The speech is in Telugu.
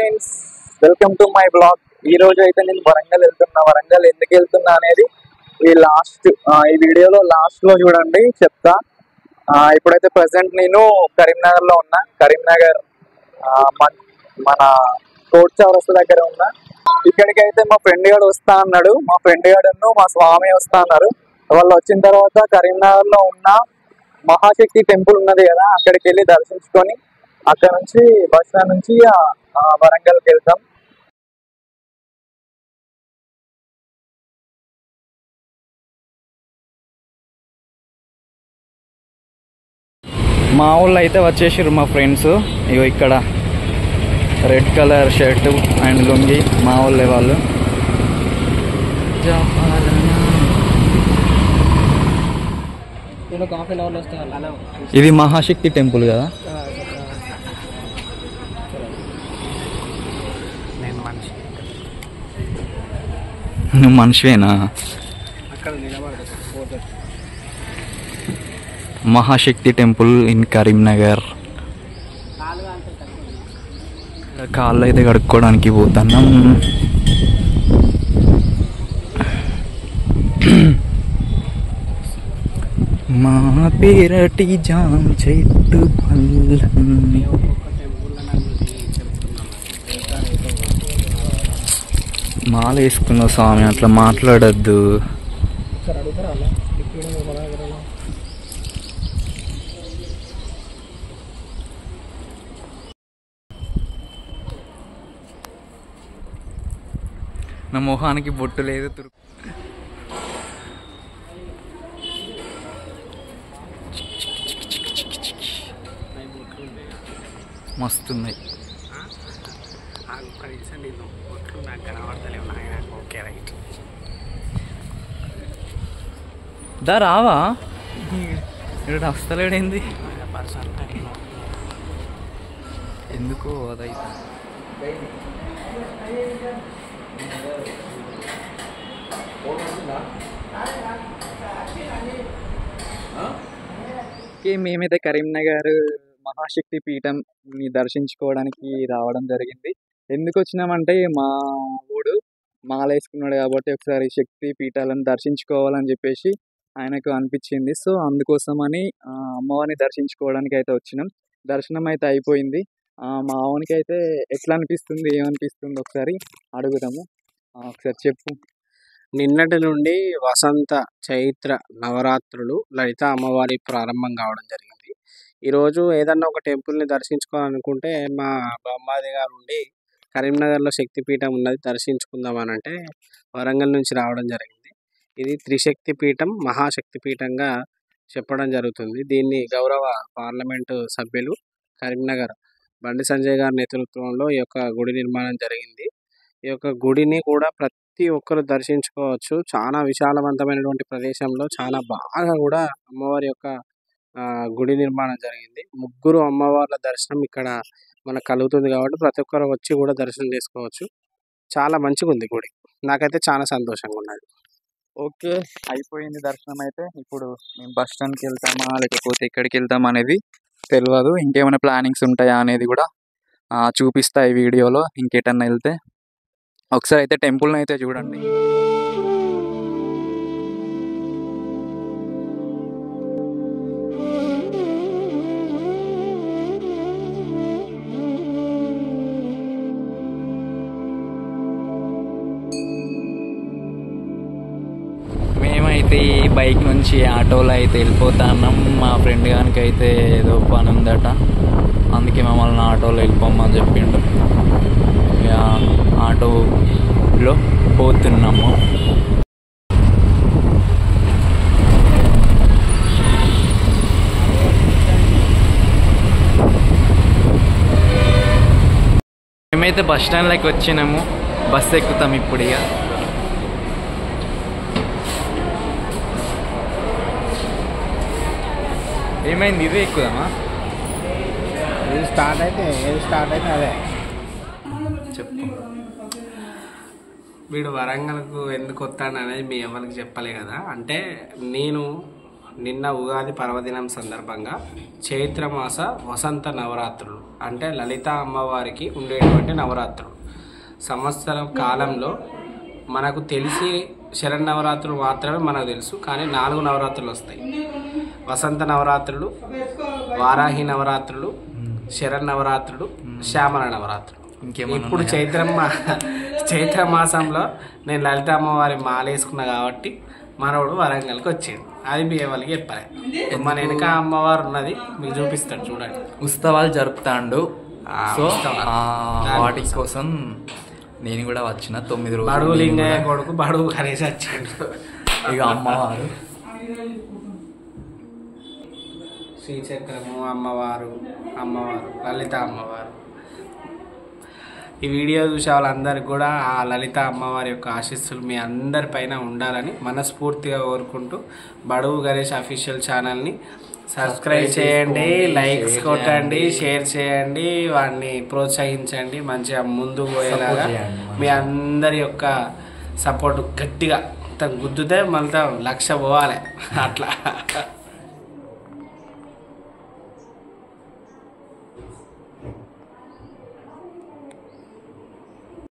Friends welcome to my blog ఈ రోజు అయితే నేను వరంగల్ వెళ్తున్నా వరంగల్ ఎందుకు వెళ్తున్నా అనేది ఈ లాస్ట్ ఈ వీడియోలో లాస్ట్ లో చూడండి చెప్తా ఆ, ఇప్పుడైతే ప్రజెంట్ నేను కరీంనగర్ లో ఉన్నా కరీంనగర్ ఆ, మన- మన కోట్ చౌరస్తా దగ్గర ఉన్నా ఇక్కడికి అయితే మా ఫ్రెండ్ గారు వస్తా అన్నాడు మా ఫ్రెండ్ గారు మా స్వామి వస్తా అన్నారు వాళ్ళు వచ్చిన తర్వాత కరీంనగర్ లో ఉన్న మహాశక్తి టెంపుల్ ఉన్నది కదా అక్కడికి వెళ్ళి దర్శించుకొని అక్కడ నుంచి బస్ స్టాండ్ నుంచి ఆ, ఆ, వరంగల్కి వెళ్తాం మా ఊళ్ళో అయితే వచ్చేసారు మా ఫ్రెండ్స్ ఇగో ఇక్కడ red colour shirt and lungi మా ఊళ్ళే వాళ్ళు నేను ఒక హాఫ్ అన్ అవర్లో వస్తాను హలో ఇది మహాశక్తి టెంపుల్ కదా నేను మనిషి నువ్వు మనిషివేనా అక్కడ నిలబడదు పోతే మహాశక్తి టెంపుల్ ఇన్ కరీంనగర్ ఇక్కడ కాళ్ళు అయితే కడుక్కోవడానికి పోతున్నాం మా పేరటి జాం చెట్టు పల్లన్ని మాల వేసుకున్నావు స్వామి అట్లా మాట్లాడద్దు సార్ అడుగుతారా అలా లిక్విడ్ మన దగ్గర ఎలా? నా మొహానికి బొట్టు లేదు తురు మస్తున్నాయి ఆ ఒక్క నిమిషం నేను ఒట్లు నాకు కనబడతలేవు నాయన ఓకే రైట్ దా రావా ఇక్కడ వస్తలేడేంది పర్సన్ ఎందుకో అదైతే ఓకే మేమైతే కరీంనగర్ మహాశక్తి పీఠం ని దర్శించుకోవడానికి రావడం జరిగింది ఎందుకు వచ్చినామంటే మా ఊడు మాల వేసుకున్నాడు కాబట్టి ఒకసారి శక్తి పీఠాలను దర్శించుకోవాలని చెప్పేసి ఆయనకు అనిపించింది సో అందుకోసమని ఆ, అమ్మవారిని దర్శించుకోవడానికి అయితే వచ్చినాం దర్శనం అయితే అయిపోయింది ఆ, మా ఆవునికి అయితే ఎట్లా అనిపిస్తుంది ఏమనిపిస్తుంది ఒకసారి అడుగుదాము ఆ, ఒకసారి చెప్పు నిన్నటి నుండి వసంత చైత్ర నవరాత్రులు లలిత అమ్మవారి ప్రారంభం కావడం జరిగింది ఈరోజు ఏదన్నా ఒక టెంపుల్ని దర్శించుకోవాలనుకుంటే మా బామ్మాది గారు ఉండి కరీంనగర్లో శక్తిపీఠం ఉన్నది దర్శించుకుందాం అని అంటే వరంగల్ నుంచి రావడం జరిగింది ఇది త్రిశక్తి పీఠం మహాశక్తి పీఠంగా చెప్పడం జరుగుతుంది దీన్ని గౌరవ పార్లమెంటు సభ్యులు కరీంనగర్ బండి సంజయ్ గారి నేతృత్వంలో ఈ యొక్క గుడి నిర్మాణం జరిగింది ఈ యొక్క గుడిని కూడా ప్రతి ఒక్కరు దర్శించుకోవచ్చు చాలా విశాలవంతమైనటువంటి ప్రదేశంలో చాలా బాగా కూడా అమ్మవారి యొక్క ఆ, గుడి నిర్మాణం జరిగింది ముగ్గురు అమ్మవార్ల దర్శనం ఇక్కడ మనకు కలుగుతుంది కాబట్టి ప్రతి ఒక్కరు వచ్చి కూడా దర్శనం చేసుకోవచ్చు చాలా మంచిగా ఉంది గుడి నాకైతే చాలా సంతోషంగా ఉన్నది ఓకే అయిపోయింది దర్శనం అయితే ఇప్పుడు మేము బస్ స్టాండ్కి వెళ్తామా లేకపోతే ఎక్కడికి వెళ్తామా అనేది తెలియదు ఇంకేమైనా ప్లానింగ్స్ ఉంటాయా అనేది కూడా ఆ, చూపిస్తా ఈ వీడియోలో ఇంకేటన్నా వెళ్తే ఒకసారి అయితే టెంపుల్ని అయితే చూడండి మేమైతే ఈ బైక్ నుంచి ఆటోలో అయితే వెళ్ళిపోతున్నాం మా ఫ్రెండ్ గానికి అయితే ఏదో పని ఉందట అందుకే మమ్మల్ని ఆటోలో వెళ్ళిపోమని చెప్పిండు ఇక ఆటోలో పోతున్నాము మేమైతే బస్ స్టాండ్లోకి వచ్చినాము బస్ ఎక్కుతాం ఇప్పుడు ఇక ఏమైంది ఇదే ఎక్కుదామా ఏది స్టార్ట్ అయితే ఏది స్టార్ట్ అయితే అదే చెప్పు వీడు వరంగల్కు ఎందుకు వస్తాడు అనేది మీ ఎవరికి చెప్పలే కదా అంటే నేను నిన్న ఉగాది పర్వదినం సందర్భంగా చైత్రమాస వసంత నవరాత్రులు అంటే లలిత అమ్మవారికి ఉండేటువంటి నవరాత్రులు సంవత్సరం కాలంలో మనకు తెలిసి శరన్నవరాత్రులు మాత్రమే మనకు తెలుసు కానీ నాలుగు నవరాత్రులు వస్తాయి వసంత నవరాత్రులు వారాహి నవరాత్రులు శరన్నవరాత్రులు శ్యామల నవరాత్రులు ఇంకేమన్నా ఇప్పుడు చైత్రమ్మ చైత్ర మాసంలో నేను లలిత అమ్మవారి మాల వేసుకున్నా కాబట్టి మనవడు వరంగల్కి వచ్చిండు అది మీ వాళ్ళకి చెప్పాలి మన వెనక అమ్మవారు ఉన్నది మీకు చూపిస్తాడు చూడండి ఉత్సవాలు జరుపుతాండు ఆ, సో ఉత్సవాలు. ఆ, దాని వాటి కోసం. కోసం నేను కూడా వచ్చిన తొమ్మిది బడుగు రోజులు నేను లింగయ్య కూడా- కొడుకు బడుగు కనేసి వచ్చిండు ఇక అమ్మవారు శ్రీచక్రము అమ్మవారు అమ్మవారు లలిత అమ్మవారు ఈ వీడియో చూసే వాళ్ళందరికీ కూడా ఆ లలిత అమ్మవారి యొక్క ఆశీస్సులు మీ అందరిపైన ఉండాలని మనస్ఫూర్తిగా కోరుకుంటూ బడుగు గణేష్ అఫీషియల్ ఛానల్ని సబ్స్క్రైబ్ చేయండి లైక్స్ కొట్టండి షేర్ చేయండి వాడిని ప్రోత్సహించండి మంచిగా ముందుకు పోయేలాగా చేయండి. మీ అందరి యొక్క సపోర్ట్ గట్టిగా తను గుద్దుతే మళ్ళీ లక్ష పోవాలి అట్లా